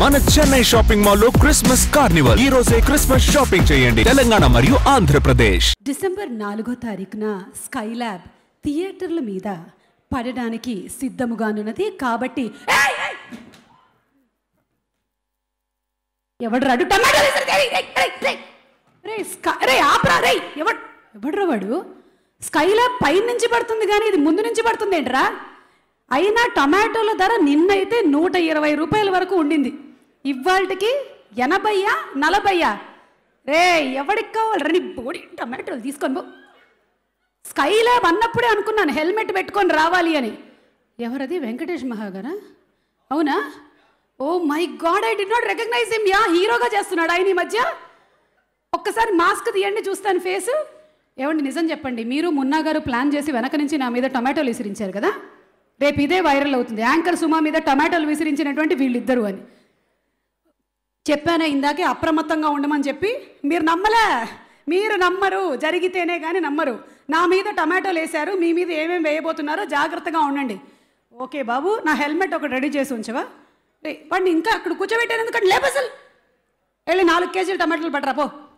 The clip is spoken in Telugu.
మన చెన్నై షాపింగ్ మాల్ లో క్రిస్మస్ కార్నివల్ ఈ రోజే క్రిస్మస్ షాపింగ్ చేయండి తెలంగాణ మరియు ఆంధ్రప్రదేశ్ డిసెంబర్ నాలుగో తారీఖున స్కై ల్యాబ్ థియేటర్ల మీద పడడానికి సిద్ధముగానున్నది కాబట్టి ఏయ్, ఏయ్! ఎవడు రాడు టమాటో వేసాడు. ఏయ్, ఏయ్, ఏయ్, ఏయ్! రే స్కై రే ఆపరా రే ఎవడు ఎవడ్రా వాడు స్కై ల్యాబ్ పై నుంచి పడుతుంది కానీ ఇది ముందు నుంచి పడుతుంది ఏంట్రా అయినా టమాటోల ధర నిన్నైతే నూట ఇరవై రూపాయల వరకు ఉండింది ఇవాళకి ఎనభయ్యా నలభయ్యా రే ఎవడికి కావాలి రండి బోడి టమాటోలు తీసుకొని పో స్కై ల్యాబ్ అన్నప్పుడే అనుకున్నాను హెల్మెట్ పెట్టుకొని రావాలి అని ఎవరది వెంకటేష్ మహాగారా అవునా oh my god I did not recognize him yeah హీరోగా చేస్తున్నాడు ఆయన ఈ మధ్య ఒక్కసారి మాస్క్ తీయండి చూస్తాను ఫేస్ ఏమండి నిజం చెప్పండి మీరు మున్నా గారు ప్లాన్ చేసి వెనక నుంచి నా మీద టమాటోలు విసిరించారు కదా రేపు ఇదే వైరల్ అవుతుంది యాంకర్ సుమా మీద టమాటోలు విసిరించినటువంటి వీళ్ళిద్దరు అని చెప్పానే ఇందాకే అప్రమత్తంగా ఉండమని చెప్పి మీరు నమ్మలే మీరు నమ్మరు జరిగితేనే కానీ నమ్మరు నా మీద టమాటోలు వేశారు మీ మీద ఏమేమి వేయబోతున్నారో జాగ్రత్తగా ఉండండి ఓకే బాబు నా హెల్మెట్ ఒకటి రెడీ చేసి ఉంచవా రే వాడిని ఇంకా అక్కడ కూర్చోబెట్టాను ఎందుకంటే లేపు అసలు వెళ్ళి నాలుగు కేజీలు టమాటాలు పట్టరా పో